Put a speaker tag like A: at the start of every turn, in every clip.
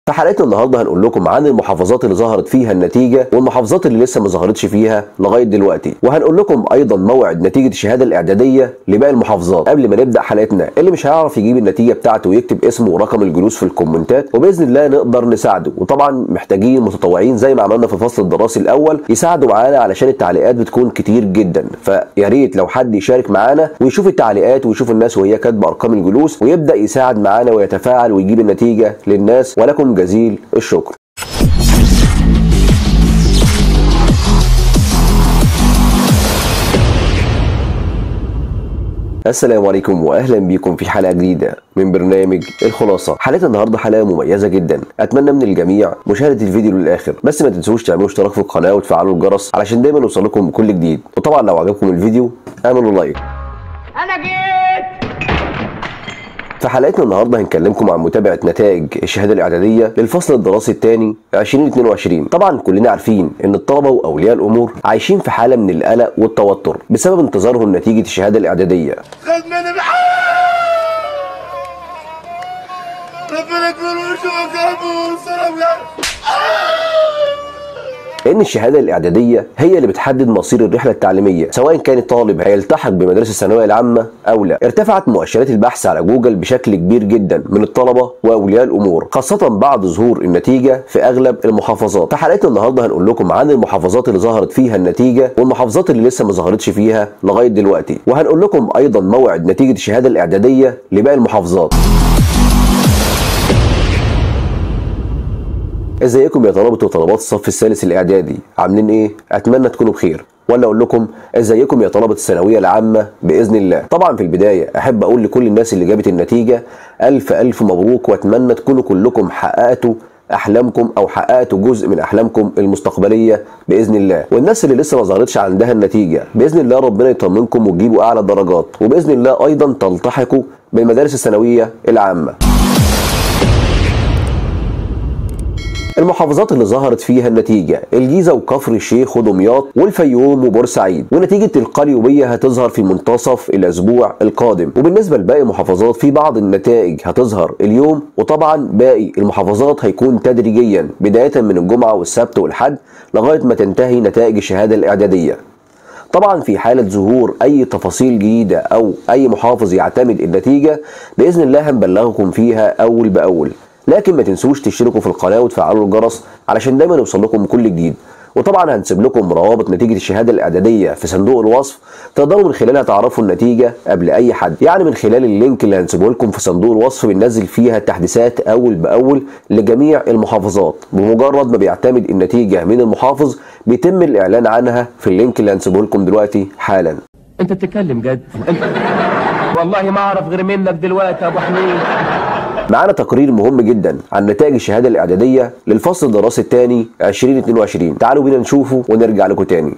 A: في حلقتنا النهارده هنقول لكم عن المحافظات اللي ظهرت فيها النتيجه والمحافظات اللي لسه ما ظهرتش فيها لغايه دلوقتي وهنقول لكم ايضا موعد نتيجه الشهاده الاعداديه لباقي المحافظات قبل ما نبدا حلقتنا اللي مش هيعرف يجيب النتيجه بتاعته ويكتب اسمه ورقم الجلوس في الكومنتات وباذن الله نقدر نساعده وطبعا محتاجين متطوعين زي ما عملنا في الفصل الدراسي الاول يساعدوا معانا علشان التعليقات بتكون كتير جدا فيا ريت لو حد يشارك معانا ويشوف التعليقات ويشوف الناس وهي كاتبه ارقام الجلوس ويبدا يساعد معانا ويتفاعل ويجيب النتيجه للناس ولكم جزيل الشكر السلام عليكم واهلا بكم في حلقه جديده من برنامج الخلاصه حلقه النهارده حلقه مميزه جدا اتمنى من الجميع مشاهده الفيديو للاخر بس ما تنسوش تعملوا اشتراك في القناه وتفعلوا الجرس علشان دايما يوصل لكم كل جديد وطبعا لو عجبكم الفيديو اعملوا لايك
B: انا جيت
A: في حلقتنا النهارده هنكلمكم عن متابعه نتائج الشهاده الاعداديه للفصل الدراسي الثاني 2022 طبعا كلنا عارفين ان الطلبه واولياء الامور عايشين في حاله من القلق والتوتر بسبب انتظارهم نتيجه الشهاده الاعداديه
B: خد مني بحق ربنا يكبر ويشوفك يا ابو سلام يا
A: لان الشهاده الاعداديه هي اللي بتحدد مصير الرحله التعليميه سواء كان الطالب هيلتحق بمدرسه الثانويه العامه او لا ارتفعت مؤشرات البحث على جوجل بشكل كبير جدا من الطلبه واولياء الامور خاصه بعد ظهور النتيجه في اغلب المحافظات في حلقتنا النهارده هنقول لكم عن المحافظات اللي ظهرت فيها النتيجه والمحافظات اللي لسه ما ظهرتش فيها لغايه دلوقتي وهنقول لكم ايضا موعد نتيجه الشهاده الاعداديه لباقي المحافظات ازيكم يا طلبه وطلبات الصف الثالث الاعدادي عاملين ايه اتمنى تكونوا بخير ولا اقول لكم ازيكم يا طلبه الثانويه العامه باذن الله طبعا في البدايه احب اقول لكل الناس اللي جابت النتيجه الف الف مبروك واتمنى تكونوا كلكم حققتوا احلامكم او حققتوا جزء من احلامكم المستقبليه باذن الله والناس اللي لسه ما ظهرتش عندها النتيجه باذن الله ربنا يطمنكم وتجيبوا اعلى درجات وباذن الله ايضا تلتحقوا بالمدارس الثانويه العامه المحافظات اللي ظهرت فيها النتيجة الجيزة وكفر الشيخ ودمياط والفيوم وبورسعيد ونتيجة القليوبية هتظهر في منتصف الأسبوع القادم وبالنسبة لباقي المحافظات في بعض النتائج هتظهر اليوم وطبعا باقي المحافظات هيكون تدريجيا بداية من الجمعة والسبت والحد لغاية ما تنتهي نتائج الشهادة الإعدادية طبعا في حالة ظهور أي تفاصيل جديدة أو أي محافظ يعتمد النتيجة بإذن الله هنبلغكم فيها أول بأول لكن ما تنسوش تشتركوا في القناه وتفعلوا الجرس علشان دايما يوصل لكم كل جديد وطبعا هنسيب لكم روابط نتيجه الشهاده الاعداديه في صندوق الوصف تقدروا من خلالها تعرفوا النتيجه قبل اي حد يعني من خلال اللينك اللي هنسيبه لكم في صندوق الوصف بننزل فيها تحديثات اول باول لجميع المحافظات بمجرد ما بيعتمد النتيجه من المحافظ بيتم الاعلان عنها في اللينك اللي هنسيبه لكم دلوقتي حالا
C: انت بتتكلم جد انت والله ما اعرف غير منك دلوقتي يا ابو حميد
A: معانا تقرير مهم جدا عن نتائج الشهاده الاعداديه للفصل الدراسي الثاني 2022 تعالوا بينا نشوفه ونرجع لكم تاني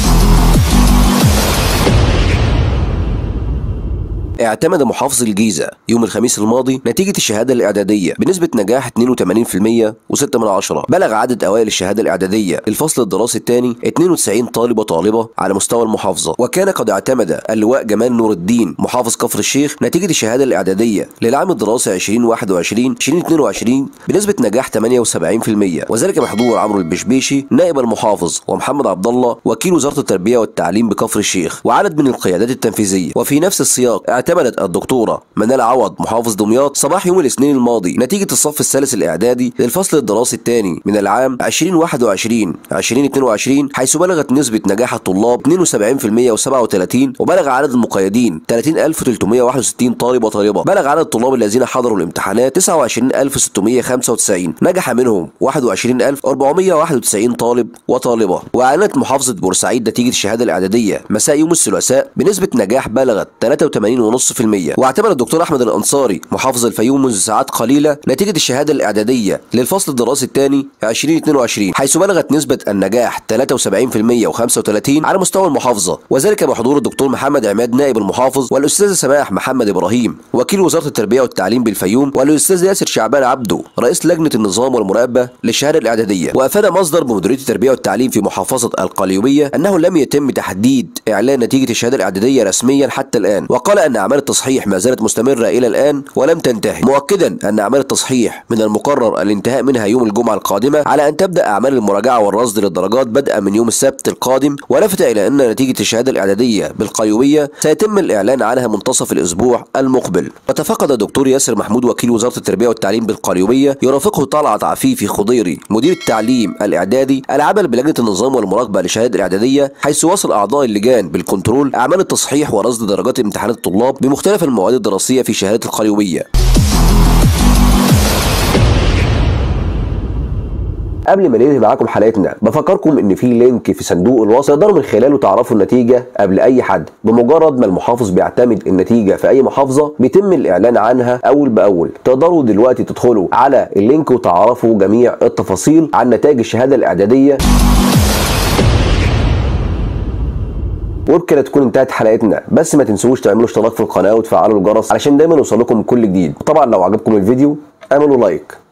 A: اعتمد محافظ الجيزة يوم الخميس الماضي نتيجة الشهادة الإعدادية بنسبة نجاح 82% و6 من عشرة بلغ عدد أوائل الشهادة الإعدادية للفصل الدراسي الثاني 92 طالب وطالبة على مستوى المحافظة وكان قد اعتمد اللواء جمال نور الدين محافظ كفر الشيخ نتيجة الشهادة الإعدادية للعام الدراسي 2021 2022 بنسبة نجاح 78% وذلك بحضور عمرو البشبيشي نائب المحافظ ومحمد عبد الله وكيل وزارة التربية والتعليم بكفر الشيخ وعدد من القيادات التنفيذية وفي نفس السياق اعتمدت الدكتورة منال عوض محافظ دمياط صباح يوم الاثنين الماضي نتيجة الصف الثالث الإعدادي للفصل الدراسي الثاني من العام 2021 2022 حيث بلغت نسبة نجاح الطلاب 72% و37 وبلغ عدد المقيدين 30361 طالب وطالبة بلغ عدد الطلاب الذين حضروا الامتحانات 29695 نجح منهم 21491 طالب وطالبة وأعلنت محافظة بورسعيد نتيجة الشهادة الإعدادية مساء يوم الثلاثاء بنسبة نجاح بلغت 83 1.5% واعتبر الدكتور احمد الانصاري محافظ الفيوم منذ ساعات قليله نتيجه الشهاده الاعداديه للفصل الدراسي الثاني 2022 حيث بلغت نسبه النجاح 73% و35 على مستوى المحافظه وذلك بحضور الدكتور محمد عماد نائب المحافظ والاستاذ سماح محمد ابراهيم وكيل وزاره التربيه والتعليم بالفيوم والاستاذ ياسر شعبان عبده رئيس لجنه النظام والمراقبه للشهاده الاعداديه وافاد مصدر بمديريه التربيه والتعليم في محافظه القليوبيه انه لم يتم تحديد اعلان نتيجه الشهاده الاعداديه رسميا حتى الان وقال ان اعمال التصحيح ما زالت مستمره الى الان ولم تنتهي مؤكدا ان اعمال التصحيح من المقرر الانتهاء منها يوم الجمعه القادمه على ان تبدا اعمال المراجعه والرصد للدرجات بدءا من يوم السبت القادم ولفت الى ان نتيجه الشهاده الاعداديه بالقيوميه سيتم الاعلان عنها منتصف الاسبوع المقبل وتفقد الدكتور ياسر محمود وكيل وزاره التربيه والتعليم بالقيوميه يرافقه طلعت عفيفي خضيري مدير التعليم الاعدادي العمل بلجنه النظام والمراقبه للشهاده الاعداديه حيث واصل اعضاء اللجان بالكنترول اعمال التصحيح ورصد درجات امتحانات الطلاب بمختلف المواد الدراسيه في شهاده القيوميه قبل ما ننهي معاكم حلقتنا بفكركم ان في لينك في صندوق الوصف تقدروا من خلاله تعرفوا النتيجه قبل اي حد بمجرد ما المحافظ بيعتمد النتيجه في اي محافظه بيتم الاعلان عنها اول باول تقدروا دلوقتي تدخلوا على اللينك وتعرفوا جميع التفاصيل عن نتائج الشهاده الاعداديه وبكده تكون انتهت حلقتنا بس ما تنسوش تعملوا اشتراك في القناه وتفعلوا الجرس علشان دايما يوصل لكم كل جديد طبعا لو عجبكم الفيديو اعملوا لايك